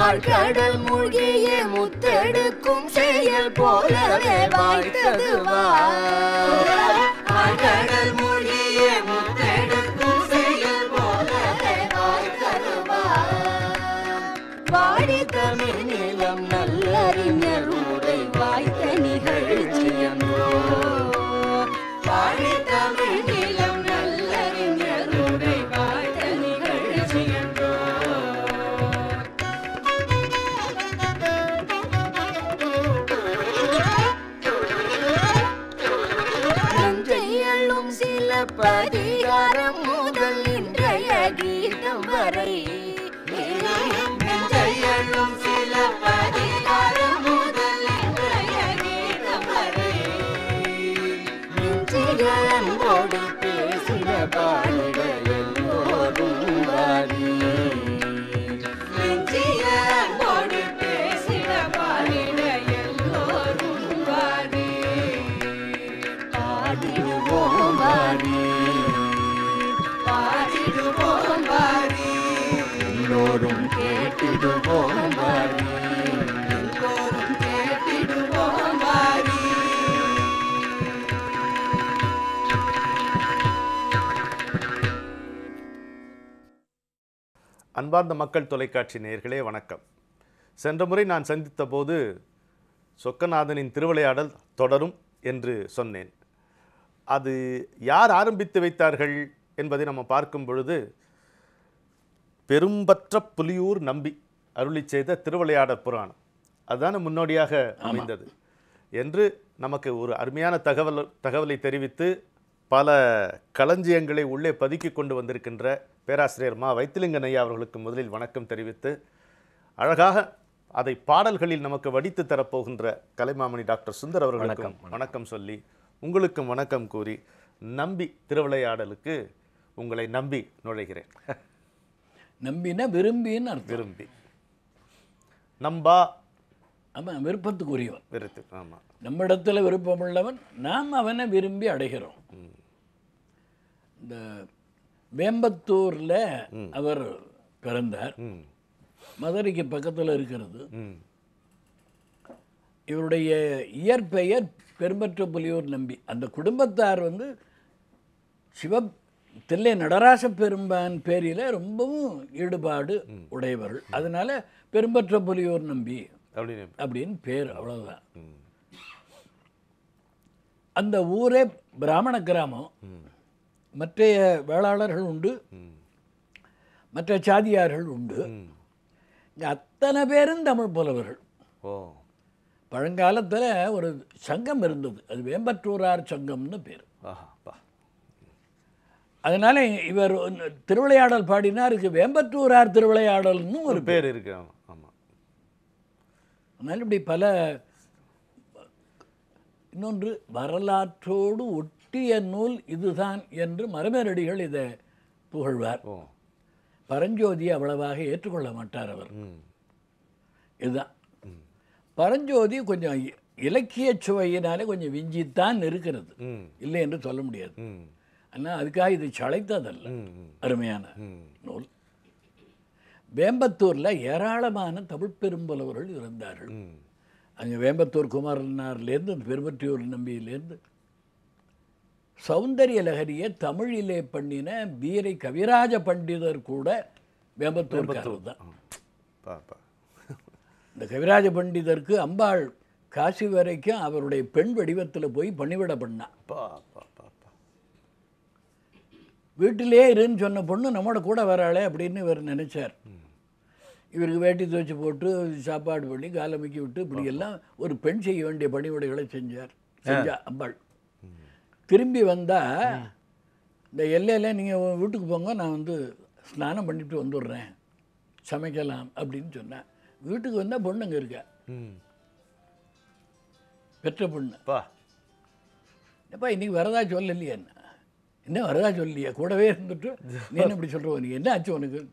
ஆழ்கடல் மூழ்கிய முத்தெடுக்கும் செயல் போலவே வாய்த்தது ஆழ்கடல் மூழ்கிய முத்தெடுக்கும் செயல் போலவே வாய்த்தது வாடி தமிழ் நிலம் நல்லறிஞர் உரை வாய்த்த நிகழ்ச்சியன்றோ வாடி தமிழ் நிலம் நல்லறிஞர் உரை வாய்த்த நிகழ்ச்சியன்றோ நஞ்சையள்ளும் சில பதிகாரம் முதல் இன்றைய கீதம் வரை நஞ்சையள்ளும் சில பதிகாரம் முதல் இன்றைய கீதம் வரை நெஞ்சிய அன்போடு பேசின பாடிட எல்லோரும் வாரி நெஞ்சிய அன்போடு பேசின பாடிட எல்லோரும் வாரி பாடிடுவோம் வாரி பாடிடுவோம் வாரி எல்லோரும் கேட்டிடுவோம் வாரி எல்லோரும் கேட்டிடுவோம் வாரி அன்பார்ந்த மக்கள் தொலைக்காட்சி நேயர்களே வணக்கம் சென்ற முறை நான் சந்தித்த போது சொக்கநாதனின் திருவிளையாடல் தொடரும் என்று சொன்னேன் அது யார் ஆரம்பித்து வைத்தார்கள் என்பதை நம்ம பார்க்கும் பொழுது பெரும்பற்ற புலியூர் நம்பி அருளி செய்த திருவிளையாடற் புராணம் அதுதானே முன்னோடியாக அமைந்தது என்று நமக்கு ஒரு அருமையான தகவல் தகவலை தெரிவித்து பல களஞ்சியங்களை உள்ளே பதுக்கி கொண்டு வந்திருக்கின்ற பேராசிரியர் மா வைத்திலிங்கன் ஐயா அவர்களுக்கு முதலில் வணக்கம் தெரிவித்து அழகாக அதை பாடல்களில் நமக்கு வடித்து தரப்போகின்ற கலைமாமணி டாக்டர் சுந்தர் அவர்களுக்கும் வணக்கம் சொல்லி உங்களுக்கும் வணக்கம் கூறி நம்பி திருவிளையாடலுக்கு உங்களை நம்பி நுழைகிறேன் நம்பினா விரும்பின்னு அர்த்தம் விரும்பி நம்பா அவன் விருப்பத்துக்குரியவன் விருத்து ஆமாம் நம்மிடத்துல விருப்பமுள்ளவன் நாம் அவனை விரும்பி அடைகிறோம் இந்த வேம்பத்தூர்ல அவர் பிறந்தார் ம் மதுரைக்கு பக்கத்துல இருக்கிறது ம் இவருடைய இயற்பெயர் பெரும்பற்ற புலியூர் நம்பி அந்த குடும்பத்தார் வந்து சிவ தில்லை நடராச பெரும்பான் பேரில் ரொம்பவும் ஈடுபாடு உடையவர்கள் அதனால பெரும்பற்ற புலியூர் நம்பி அப்படின்னு அப்படின்னு பேர் அவ்வளவுதான் அந்த ஊரே பிராமண கிராமம் மற்றைய வேளாளர்கள் உண்டு மற்ற சாதியார்கள் உண்டு இங்க அத்தனை பேரும் தமிழ் புலவர்கள் ஓ பழங்காலத்துல ஒரு சங்கம் இருந்தது அது வேம்பற்றூரார் சங்கம்னு பேர் ஆஹா பா அதனால இவர் திருவிளையாடல் பாடினாருக்கு வேம்பற்றூரார் திருவிளையாடல்னு ஒரு ஒரு பேர் இருக்கு ஆமாம் ஆமாம் அதனால இப்படி பல இன்னொன்று வரலாற்றோடு ஒட்டிய நூல் இதுதான் என்று மரமேரடிகள் இதை புகழ்வார் ஓ பரஞ்சோதியை அவ்வளவாக ஏற்றுக்கொள்ள மாட்டார் அவர் ம் இதுதான் பரஞ்சோதி கொஞ்சம் இ- இலக்கிய சுவையினாலே கொஞ்சம் விஞ்சித்தான் இருக்கிறது ம் இல்லை என்று சொல்ல முடியாது ம் ஆனால் அதுக்காக இது சளைத்ததல்ல ம் ம் அருமையான ம் நூல் வேம்பத்தூரில் ஏராளமான தமிழ் பெரும்புலவர்கள் இருந்தார்கள் ம் அங்கே வேம்பத்தூர் குமாரனார்லேருந்து அந்த பெருமற்றியூர் நம்பியிலேருந்து சௌந்தரிய லகரியை தமிழிலே பண்ணின வீரை கவிராஜ பண்டிதர் கூட வேம்பத்தூர்காரர் தான் பா பா இந்த கவிராஜ பண்டிதருக்கு அம்பாள் காசி வரைக்கும் அவருடைய பெண் வடிவத்தில் போய் பணிவிட பண்ணா பா பா பா பா வீட்டிலே இருன்னு சொன்ன பொண்ணு நம்மோட கூட வராளே அப்படின்னு இவர் நினைச்சார் இவருக்கு வேட்டி துவச்சி போட்டு சாப்பாடு பண்ணி காலமிக்கி விட்டு இப்படி எல்லாம் ஒரு பெண் செய்ய வேண்டிய பணிவிடைகளை செஞ்சார் செஞ்சா அம்பாள் திரும்பி வந்தா இந்த எல்லையில் நீங்கள் வீட்டுக்கு போங்க நான் வந்து ஸ்நானம் பண்ணிட்டு வந்துடுறேன் சமைக்கலாம் அப்படின்னு சொன்னேன் வீட்டுக்கு வந்தால் பொண்ணு அங்கே இருக்கா ம் பெற்ற பொண்ணு பா எப்பா இன்னைக்கு வரதா சொல்லலையே என்ன என்ன வரதா சொல்லலையா கூடவே இருந்துட்டு நீ என்ன இப்படி சொல்கிற நீ என்ன ஆச்சு உனக்கு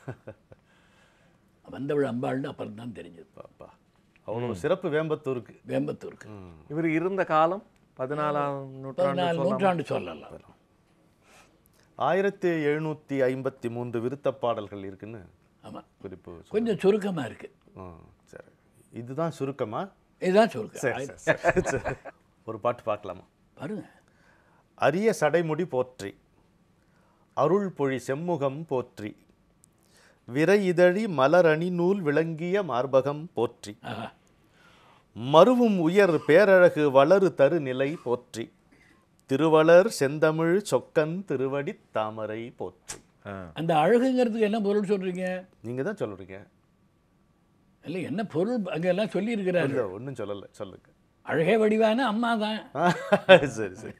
வந்தவள் அம்பாள்னு அப்புறம் தான் தெரிஞ்சது பா பா அவ்வளோ சிறப்பு வேம்பத்தூருக்கு வேம்பத்தூருக்கு இவர் இருந்த காலம் பதினாலாம் நூற்றாண்டு பதினாலு நூற்றாண்டு சொல்லலாம் ஆயிரத்தி எழுநூற்றி ஐம்பத்தி மூன்று விருத்த பாடல்கள் இருக்குன்னு ஆமாம் குறிப்பு சொல்லு. கொஞ்சம் சுருக்கமாக இருக்குது ஆ, சரி இதுதான் சுருக்கமா இதுதான் சுருக்கம் சரி சரி, சரி சரி. ஒரு பாட்டு பார்க்கலாமா பாருங்க அரிய சடைமுடி போற்றி அருள் பொழி செம்முகம் போற்றி விரை இதழி மலரணி நூல் விளங்கிய மார்பகம் போற்றி ஆஹா மருவும் உயர் பேரழகு வளரு தரு நிலை போற்றி திருவளர் செந்தமிழ் சொக்கன் திருவடி தாமரை போற்றி ஆ. அந்த அழகுங்கிறதுக்கு என்ன பொருள் சொல்கிறீங்க நீங்க தான் சொல்றீங்க இல்லை என்ன பொருள் அங்கெல்லாம் சொல்லியிருக்கிறாரு இல்ல ஒன்றும் சொல்லலை சொல்லுங்க அழகே வடிவான அம்மா தான் சரி சரி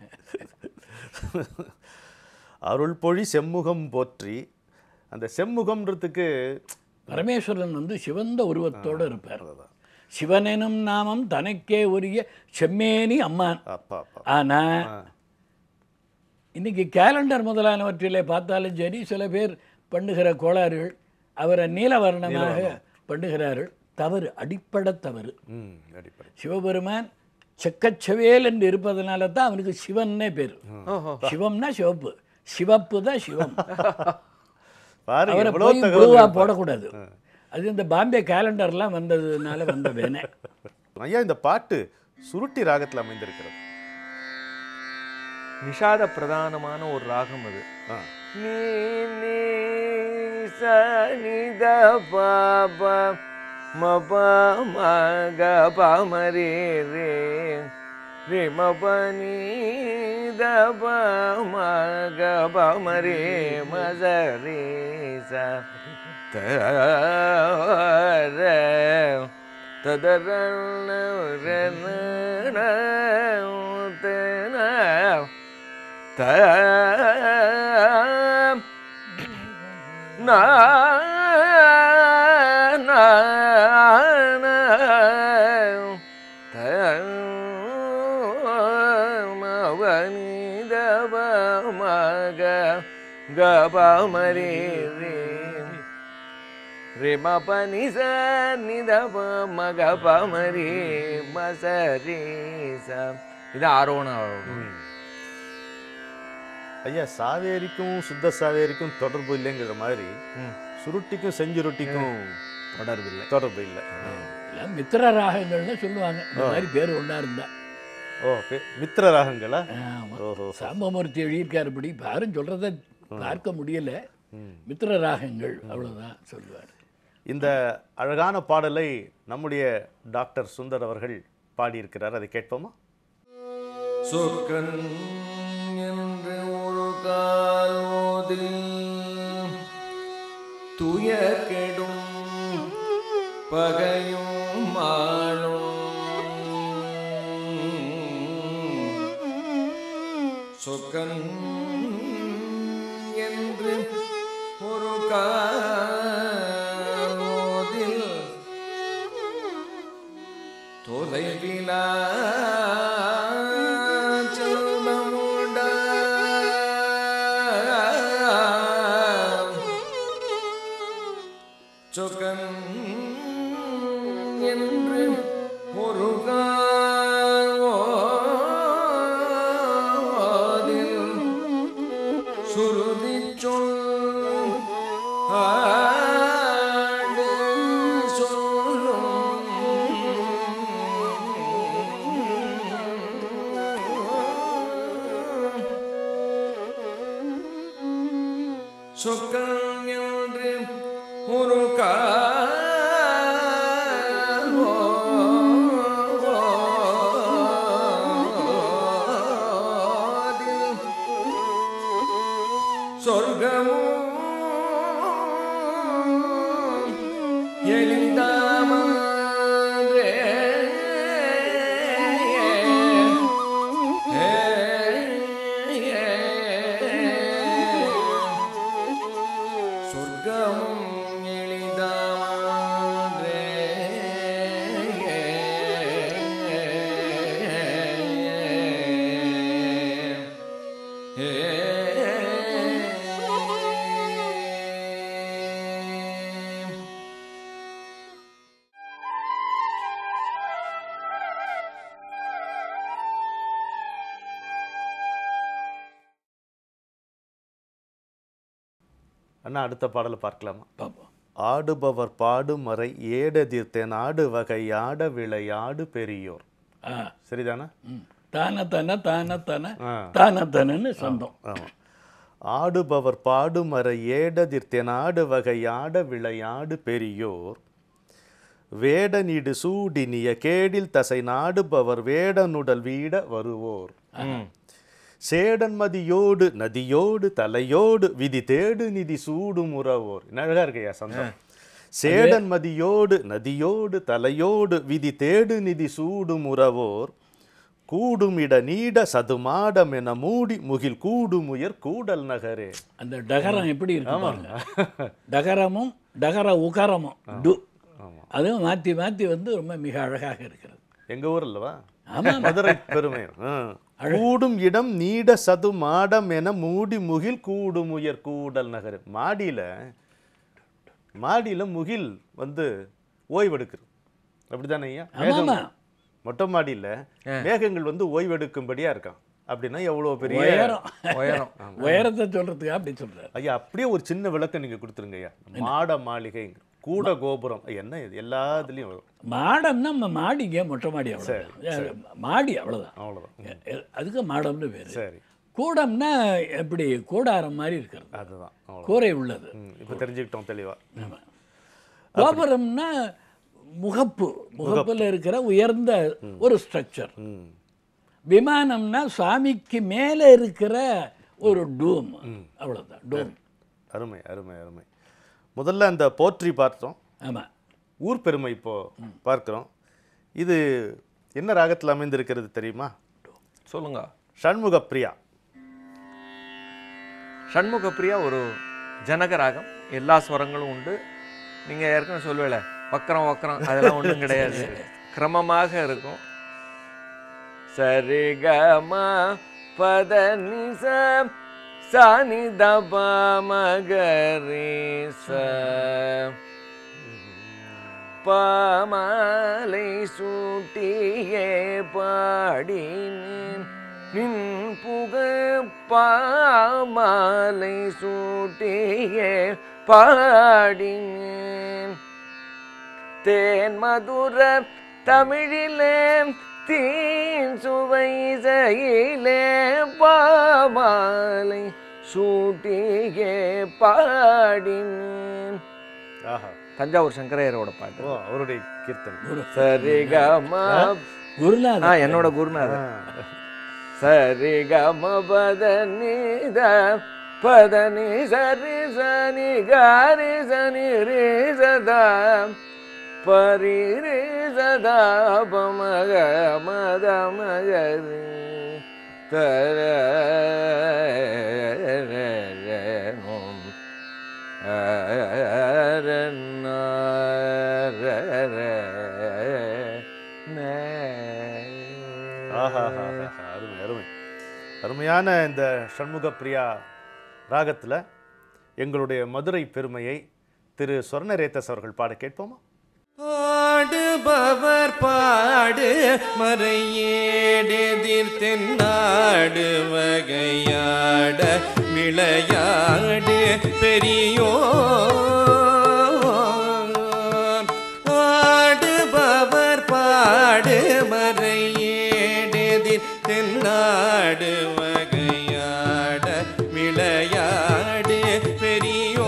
அருள் பொழி செம்முகம் போற்றி அந்த செம்முகம்ன்றதுக்கு பரமேஸ்வரன் வந்து சிவந்த உருவத்தோடு இருப்பார் சிவனெனும் நாமம் தனக்கே உரிய செம்மேனி அம்மான் அப்பா அப்பா ஆனா ஆ. இன்னைக்கு கேலண்டர் முதலானவற்றிலே பார்த்தாலும் சரி சில பேர் பண்ணுகிற கோளாறுகள் அவரை நீலவர்ணமாக பண்ணுகிறார்கள் தவறு அடிப்படை தவறு ம் அடிப்படை சிவபெருமான் செக்கச்சவேல் என்று இருப்பதனால தான் அவனுக்கு சிவன்னே பேர் ஓஹோ சிவம்னா சிவப்பு சிவப்பு தான் சிவம் பாருங்க அவரை எவ்வளோ போய் தகவல் ப்ளூவாக போடக்கூடாது அது இந்த பாம்பே கேலண்டர்லாம் வந்ததுனால வந்த வேணை ஐயா இந்த பாட்டு சுருட்டி ராகத்தில் அமைந்திருக்கிறது நிஷாத பிரதானமான ஒரு ராகம் அது ஆ நீ நீ ச நி த ப ப ம ப ம க ப ம ரே ரே ரே ம ப நீ த ப ம க ப ம ரே ம ச ரே ச த ர த த ர ண ர ண ண த ன த நா நா நா த மவனி த ப ம க க ப ம ரே ரே ரே ம ப நி ச நி த ப ம க ப ம ரே ம ச ரே ச இது ஆரோணம் ஐயா சாவேரிக்கும் சுத்த சாவேரிக்கும் தொடர்பு இல்லைங்கிற மாதிரி சுருட்டிக்கும் செஞ்சுருட்டிக்கும் தொடர்பு இல்லை தொடர்பு இல்லை எல்லாம் மித்திர ராகங்கள்னு சொல்லுவாங்க இந்த மாதிரி பேர் ஒன்றா இருந்தா ஓ பே- மித்திர ராகங்களா ஆமா ஓஹோ சாம்பமூர்த்தி எழுதியிருக்காருபடி யாரும் சொல்கிறத பார்க்க முடியல மித்திர ராகங்கள் அவ்வளவுதான் சொல்லுவார் இந்த அழகான பாடலை நம்முடைய டாக்டர் சுந்தர் அவர்கள் பாடியிருக்கிறார் அதை கேட்போமா சொக்கன் என்று ஒரு காலோதில் துயர் கெடும் பகையும் மாளும் சொக்கன் என்று ஒரு காலோதில் தொலைவிலா செல்வமுண்ட சொக்கன் என்று ஒரு காதில் சுருதி சொல் ஆடு சொல்லும் சொக்கன் என்று ஒரு காதில் சொர்க்கமும் எளிதாமன்றே சொர்க்கமும் எளிதாமன்றே அண்ணா அடுத்த பாடலை பார்க்கலாமா பார்ப்போம் ஆடுபவர் பாடுமறை ஏடதிர்த்தேன் ஆடு வகை ஆட விளையாடு பெரியோர் ஆ சரிதானே ம். தானத்தன தானத்தன ஆ. தானத்தனன்னு சொந்தம் ஆமாம் ஆடுபவர் பாடுமறை ஏடதிர்த்தேன் ஆடு வகை ஆட விளையாடு பெரியோர் வேடனிடு சூடினிய கேடில் தசை நாடுபவர் வேடனுடல் வீட வருவோர் சேடன் மதியோடு நதியோடு தலையோடு விதி தேடு நிதி சூடும் உறவோர் என்ன அழகா இருக்கையா சந்தம் சேடன் மதியோடு நதியோடு தலையோடு விதி தேடு நிதி சூடும் உறவோர் கூடுமிட நீட சதுமாடம் என மூடி முகில் கூடுமுயர் கூடல் நகரே அந்த டகரம் எப்படி இருக்கு பாருங்க டகரமும் டகர உகரமும் டு அதுவும் மாற்றி மாற்றி வந்து ரொம்ப மிக அழகாக இருக்கிறது எங்க ஊர் அல்லவா ஆமா மதுரை பெருமை ஆ. கூடும் இடம் நீட சது மாடம் என மூடி முகில் கூடுமுயர் கூடல் நகர் மாடியில மாடியில முகில் வந்து ஓய்வெடுக்குது அப்படிதானே ஐயா மேகம் ஆமாமா. மொட்டை மாடியில மேகங்கள் வந்து ஓய்வெடுக்கும்படியா இருக்கான் அப்படின்னா எவ்வளவு பெரிய உயரம் உயரம் உயரத்தை சொல்றதுக்கு அப்படி சொல்றாரு ஐயா அப்படியே ஒரு சின்ன விளக்கம் நீங்க கொடுத்துருங்க ஐயா மாட மாளிகை கூட கோபுரம் என்ன இது எல்லா இதுலயும் வரும் மாடம்னா நம்ம மாடிங்க மொட்டை மாடி அவ்வளோதான் மாடி அவ்வளோதான் அவ்வளவுதான் அதுக்கு மாடம்னு பேர் சரி கூடம்னா எப்படி கூடாரம் மாதிரி இருக்கிறது அதுதான் அவ்வளவு கூரை உள்ளது இப்போ தெரிஞ்சுக்கிட்டோம் தெளிவா ஆமா. கோபுரம்னா முகப்பு முகப்புல இருக்கிற உயர்ந்த ஒரு ஸ்ட்ரக்சர் ம் விமானம்னா சாமிக்கு மேலே இருக்கிற ஒரு டூம் அவ்வளோதான் டூம் அருமை அருமை அருமை முதல்ல அந்த போற்றி பார்த்தோம் ஆமாம் ஊர் பெருமை இப்போ பார்க்கிறோம் இது என்ன ராகத்தில் அமைந்திருக்கிறது தெரியுமா சொல்லுங்க ஷண்முக பிரியா ஷண்முக பிரியா ஒரு ஜனக ராகம் எல்லா ஸ்வரங்களும் உண்டு நீங்கள் ஏற்கனவே சொல்லுவேல வக்கரம் வக்கரம் அதெல்லாம் ஒன்றும் கிடையாது கிரமமாக இருக்கும் சரிகம பத நிச சானி தப மகரி ச பாமாலை சூட்டியே பாடினேன் நின் புக பாமாலை சூட்டியே பாடினேன் தேன் மதுர தமிழிலே தீன் சுவை செய்யிலே பாமாலை சூட்டியே பாடினேன் ஆஹா தஞ்சாவூர் சங்கரையரோட பாட்டு ஓ அவருடைய கீர்த்தனை சரிகமா குருநாதர் ஆ என்னோட குருநாதர் சரி கம பத நித பத நி சரி சனி காரி சனி ரே சதா பரி ரே சதா பமக மத மகரி தர நோம் ஆஹாஹாஹா, அருமை அருமை அருமையான இந்த ஷண்முக பிரியா ராகத்தில் எங்களுடைய மதுரை பெருமையை திரு சொர்ணரேத்தஸ் அவர்கள் பாட கேட்போமா பாடுபவர் பாடு மறையேடெதிர் தென்னாடு வகையாட விளையாடு பெரியோ ஆடுபவர் பாடு மறையேடெதிர் தென்னாடு வகையாட விளையாடு பெரியோ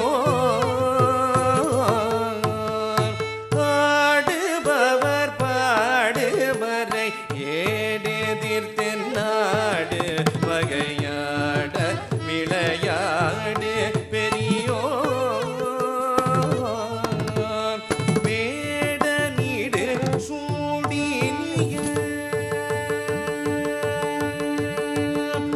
ஆடுபவர் பாடுபறை ஏடெதிர் தென்னாடு வகையாட விளையாடு பெரியோ வேட நீடு சூடினிய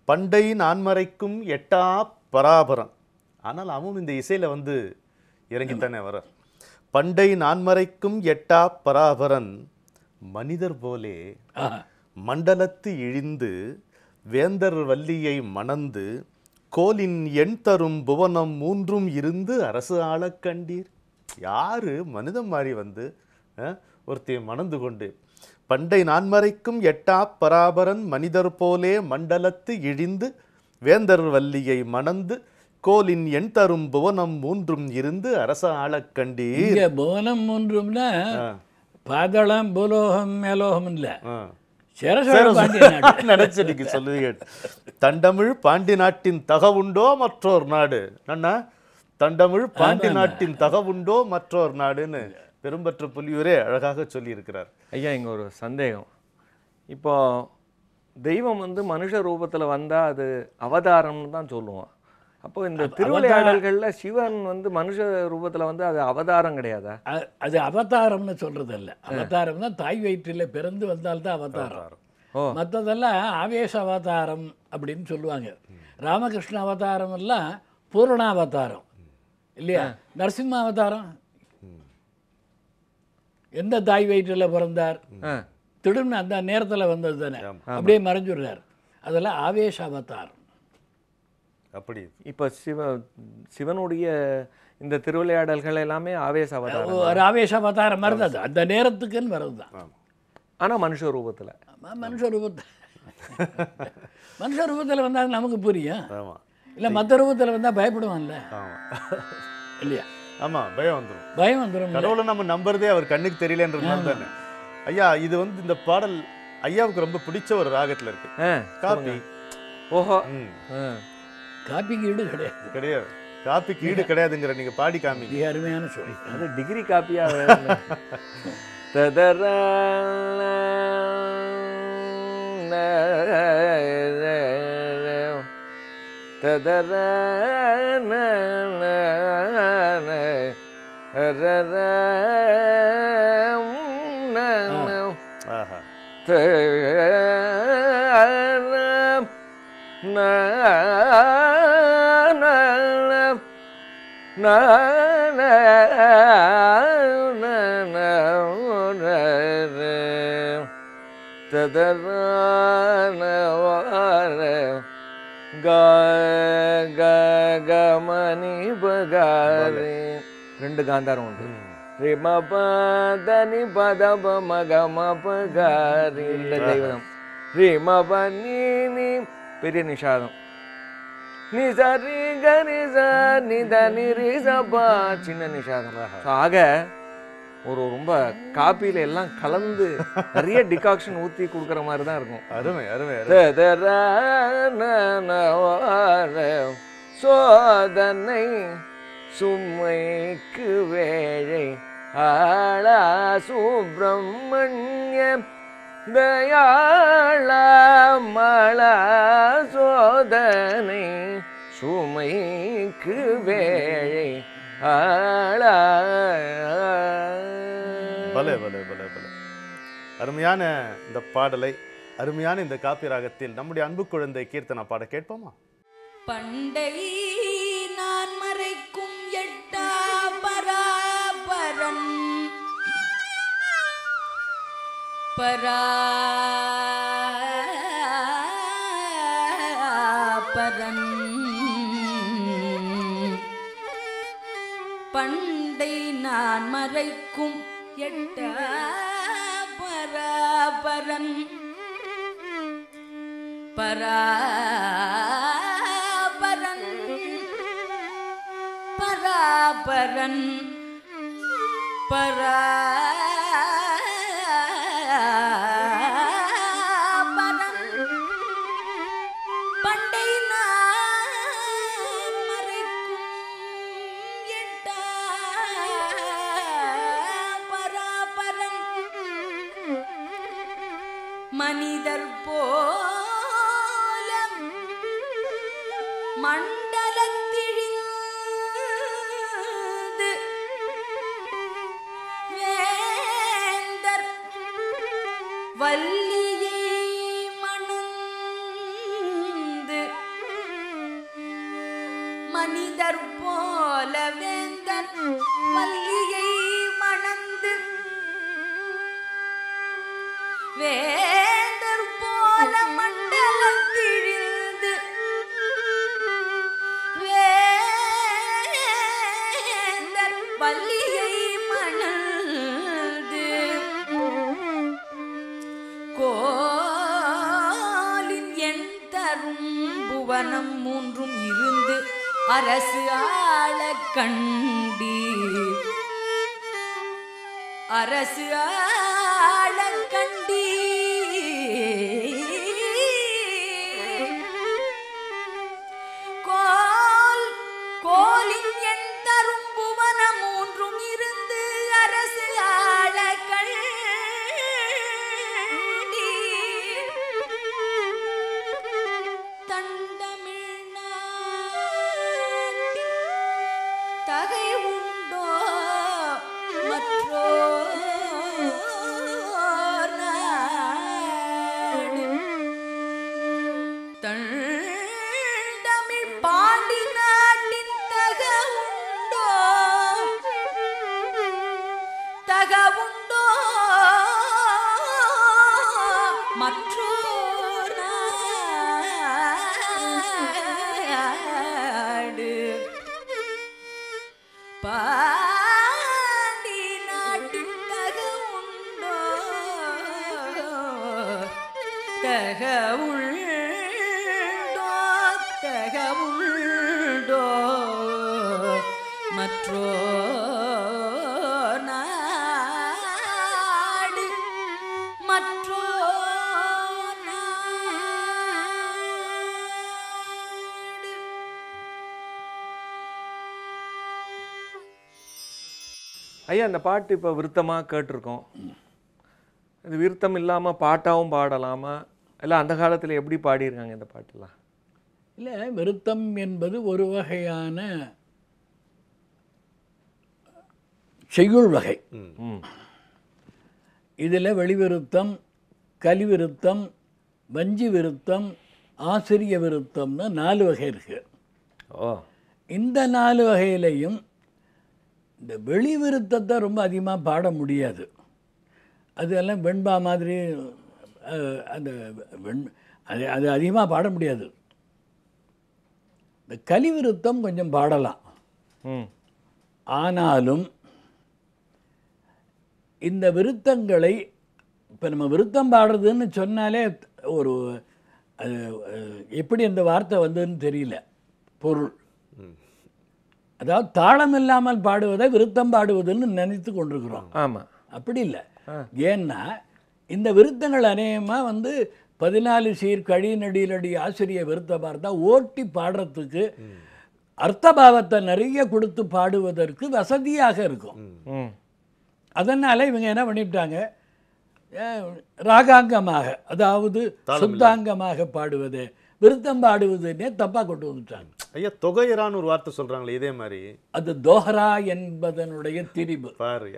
பண்டை நான்மறைக்கும் எட்டா பராபரம் ஆனால் அவன் இந்த இசையில வந்து இறங்கித்தானே வரார் பண்டை நான்மறைக்கும் எட்டா பராபரன் மனிதர் போலே ஆஹா. மண்டலத்து இழிந்து வேந்தர் வள்ளியை மணந்து கோலின் எண் தரும் புவனம் மூன்றும் இருந்து அரசு ஆளக் கண்டீர் யாரு மனிதன் மாதிரி வந்து அஹ், ஒருத்தையை மணந்து கொண்டு பண்டை நான்மறைக்கும் எட்டா பராபரன் மனிதர் போலே மண்டலத்து இழிந்து வேந்தர் வள்ளியை மணந்து கோலின் எண் தரும் புவனம் மூன்றும் இருந்து அரச ஆளக் கண்டீர் இங்க புவனம் ஒன்றும்னா பாதாளம் பூலோகம் மேலோகம் இல்ல ஆ. சேரசோழ பாண்டிய நாடு நினைச்சு நீங்க சொல்லுவீங்க தண்டமிழ் பாண்டி நாட்டின் தகவுண்டோ மற்றோர் நாடு அண்ணா தண்டமிழ் பாண்டி நாட்டின் தகவுண்டோ மற்றோர் நாடுன்னு பெரும்பற்ற புலியூரே அழகாக சொல்லி இருக்கிறார் ஐயா இங்க ஒரு சந்தேகம் இப்போ தெய்வம் வந்து மனுஷ ரூபத்துல வந்தா அது அவதாரம்னு தான் சொல்லுவோம் அப்போ இந்த திருவிளையாடல்கள்ல சிவன் வந்து மனுஷ ரூபத்துல வந்து அது அவதாரம் கிடையாதா அ- அது அவதாரம்னு சொல்றது இல்ல அவதாரம் தான் தாய் வயிற்றில் பிறந்து வந்தால்தான் அவதாரம் ஓ மற்றதெல்லாம் ஆவேச அவதாரம் அப்படின்னு சொல்லுவாங்க ராமகிருஷ்ண அவதாரம் எல்லாம் பூரணாவதாரம் இல்லையா நரசிம்ம அவதாரம் எந்த தாய் வயிற்றில் பிறந்தார் ஆ திடும்னு அந்த நேரத்தில் வந்தது தானே அப்படியே மறைஞ்சுடுறார் அதெல்லாம் ஆவேச அவதாரம் அப்படி இப்போ சிவ சிவனுடைய இந்த திருவிளையாடல்கள் எல்லாமே ஆவேச அவதாரம் ஒரு ஆவேச அவதாரம் மாதிரி தான் அது. அந்த நேரத்துக்குன்னு வர்றது தான் ஆனா மனுஷ ரூபத்துல ம- மனுஷ ரூபத்தில் மனுஷ ரூபத்தில் வந்தால் நமக்கு புரியும் ஆமா இல்லை மற்ற ரூபத்தில் வந்தால் பயப்படுவான்ல ஆமா இல்லையா ஆமா பயம் வந்துரும் பயம் வந்துடும் கடவுளை நம்ம நம்புறதே அவர் கண்ணுக்கு தெரியலன்றதுனால தானே ஐயா இது வந்து இந்த பாடல் ஐயாவுக்கு ரொம்ப பிடிச்ச ஒரு ராகத்துல இருக்கு ஆ காப்பி ஓஹோ ம், ஆ. காப்பிக்கு ஈடு கிடையாது கிடையாது காப்பிக்கு ஈடு கிடையாதுங்கிற நீங்க பாடி காமிங்க மிக அருமையான சொல் அது டிகிரி காப்பியா வேணும். ததர ததர ஆஹா கமணி பகாரி ரெண்டு காந்தாரம் உண்டு ரிம பதனி பதப மகம பகாரி இந்த தெய்வம் ரிம பனி பெரிய நிஷாதம் நிசரி கரிச நித நிரிசபா சின்ன நிஷாதம் So, ஆக ஒரு ரொம்ப காப்பியில எல்லாம் கலந்து நிறைய டிகாக்ஷன் ஊத்தி கொடுக்குற மாதிரி தான் இருக்கும் அருமை அருமை அருமை சோதனை சும்மைக்கு வேழை ஆளா சுப்பிரமணிய தயாள மளா சோதனை சுமைக்கு வேழை ஆளா பலே பலே பலே பலே அருமையான இந்த பாடலை அருமையான இந்த காப்பி ராகத்தில் நம்முடைய அன்பு குழந்தை கீர்த்தனா பாட கேட்போமா பண்டை நான் மறைக்கும் எட்டா பராபரன் பராபரன் பண்டை நான் மறைக்கும் எட்டா பராபரன் பராபரன் பராபரன் பராபரன் பண்டை நான் மறைக்கும் எட்டா பராபரன் மனிதர் போல மண்டலத்திழிந்து வேந்தர் வள்ளியை மணந்து வேந்தர் போல வேந்தர் வள்ளியை மணந்து வேந்தர் போல மண்டலம் திழிந்து வேந்தர் வள்ளியை மணந்து கோலின் எண் தரும் புவனம் மூன்றும் இருந்து அரசு ஆள கண்டி அரசு ஆள கண்டி கோல் கோலின் எண் தரும் புவனம் மூன்றும் இருந்து அரசு ஆள கண்டி தண்டமிழ்நாட்டில் தகை உண்டோ மற்றோ நாடு தண்டமிழ் பாண்டி நாட்டின் தக உண்டோ தக உண்டோ மற்றோ நாடு பாண்டி நாட்டின் தக உண்டோ தக உண்டோ தக உண்டோ மற்றோ நாடு மற்றோ நாடு ஐயா அந்த பாட்டு இப்போ விருத்தமாக கேட்டிருக்கோம் இது விருத்தம் இல்லாமல் பாட்டாவும் பாடலாமா இல்லை அந்த காலத்தில் எப்படி பாடியிருக்காங்க இந்த பாட்டெல்லாம் இல்லை விருத்தம் என்பது ஒரு வகையான செய்யுள் வகை ம் இதில் வெளிவிருத்தம் கலிவிருத்தம் வஞ்சி விருத்தம் ஆசிரிய விருத்தம்னு நாலு வகை இருக்கு ஓ இந்த நாலு வகையிலையும் இந்த வெளி விருத்தத்தை ரொம்ப அதிகமாக பாட முடியாது அதெல்லாம் வெண்பா மாதிரி அஹ், அந்த வெண் அது அது அதிகமாக பாட முடியாது இந்த கலிவிருத்தம் கொஞ்சம் பாடலாம் ம் ஆனாலும் இந்த விருத்தங்களை இப்போ நம்ம விருத்தம் பாடுறதுன்னு சொன்னாலே ஒரு அது அஹ், எப்படி அந்த வார்த்தை வந்ததுன்னு தெரியல பொருள் அதாவது தாளம் இல்லாமல் பாடுவதை விருத்தம் பாடுவதுன்னு நினைத்து கொண்டிருக்கிறோம் ஆமாம் அப்படி இல்லை ஏன்னா இந்த விருத்தங்கள் அநேகமாக வந்து பதினாலு சீர் கழி நடிலடி ஆசிரிய விருத்த பார்த்தா ஓட்டி பாடுறதுக்கு அர்த்தபாவத்தை நிறைய கொடுத்து பாடுவதற்கு வசதியாக இருக்கும் ம் அதனால் இவங்க என்ன பண்ணிவிட்டாங்க அஹ், ராகாங்கமாக அதாவது சுத்தாங்கமாக பாடுவது விருத்தம் பாடுவதுன்னே தப்பாக கொண்டு வந்துட்டாங்க ஐயா தொகையரான்னு ஒரு வார்த்தை சொல்றாங்களே இதே மாதிரி அது தோஹரா என்பதனுடைய திரிபு பாருயா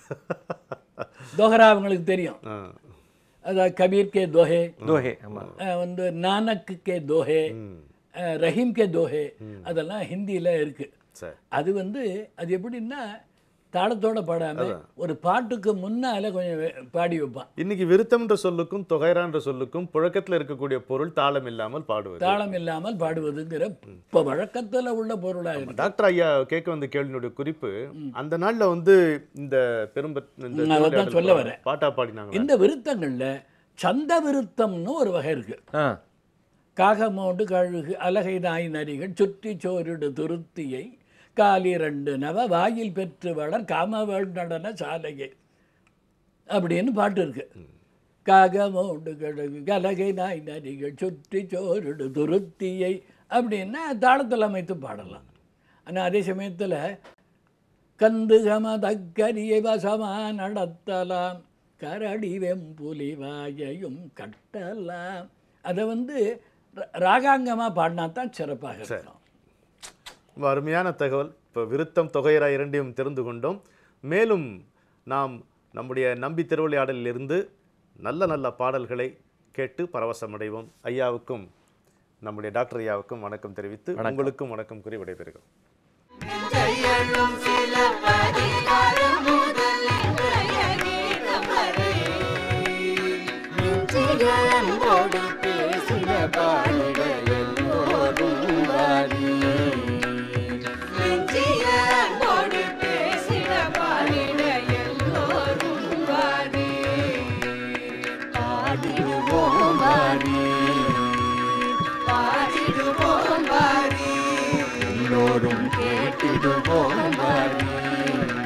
தோஹரா அவங்களுக்கு தெரியும் ஆ. அதாவது கபீர் கே தோஹே தோஹே ஆமாம் அஹ் வந்து நானக் கே தோஹே அஹ் ரஹீம் கே தோஹே அதெல்லாம் ஹிந்தியில் இருக்கு சரி அது வந்து அது எப்படின்னா தாளத்தோட பாடாம ஒரு பாட்டுக்கு முன்னால கொஞ்சம் வே- பாடி வைப்பான் இன்னைக்கு விருத்தம்ன்ற சொல்லுக்கும் தொகைரான்ற சொல்லுக்கும் புழக்கத்துல இருக்கக்கூடிய பொருள் தாளம் இல்லாமல் பாடுவது தாளம் இல்லாமல் பாடுவதுங்கிற இப்போ வழக்கத்துல உள்ள பொருளாக இருக்கு டாக்டர் ஐயா கேட்க வந்த கேள்வியினுடைய குறிப்பு அந்த நாள்ல வந்து இந்த பெரும்ப இந்த நான் அதான் திருவிளையாடல் சொல்ல வரேன். பாட்டா பாடினாங்க இந்த விருத்தங்கள்ல சந்த விருத்தம்னு ஒரு வகை இருக்கு ஆ காகமோடு கழுகு அலகை நாய் நரிகள் சுற்றி சோரிடு துருத்தியை காலிரண்டு நவ வாயில் பெற்று வளர் காமவள் நடன சாலையை அப்படின்னு பாட்டு இருக்கு காகமோடு கழுகு கலகை நாய் நரிகள் சுற்றி சோரிடு துருத்தியை அப்படின்னா தாளத்தில் அமைத்து பாடலாம் ஆனால் அதே சமயத்தில் கந்து கமதக்கரியை வசமா நடத்தலாம் கரடி வெம்புலி வாயையும் கட்டலாம் அதை வந்து ரா- ராகாங்கமா பாடினா தான் சிறப்பாக இருக்கும் ரொம்ப அருமையான தகவல் இப்போ விருத்தம் தொகையரா இரண்டையும் தெரிந்து கொண்டோம் மேலும் நாம் நம்முடைய நம்பி திருவிளையாடலிலிருந்து நல்ல நல்ல பாடல்களை கேட்டு பரவசமடைவோம் ஐயாவுக்கும் நம்முடைய டாக்டர் ஐயாவுக்கும் வணக்கம் தெரிவித்து உங்களுக்கும் வணக்கம் கூறி விடைபெறுகிறோம் சொல்லும் சில பதிகாரம் முதல் இன்றைய கீதம் வரை நெஞ்சில் அன்போடு பேசின பாடிட எல்லோரும் வாரி நெஞ்சில் அன்போடு பேசின பாடிட எல்லோரும் வாரி பாடிடுவோம் வாரி பாடிடுவோம் வாரி எல்லோரும் கேட்டிடுவோம் வாரி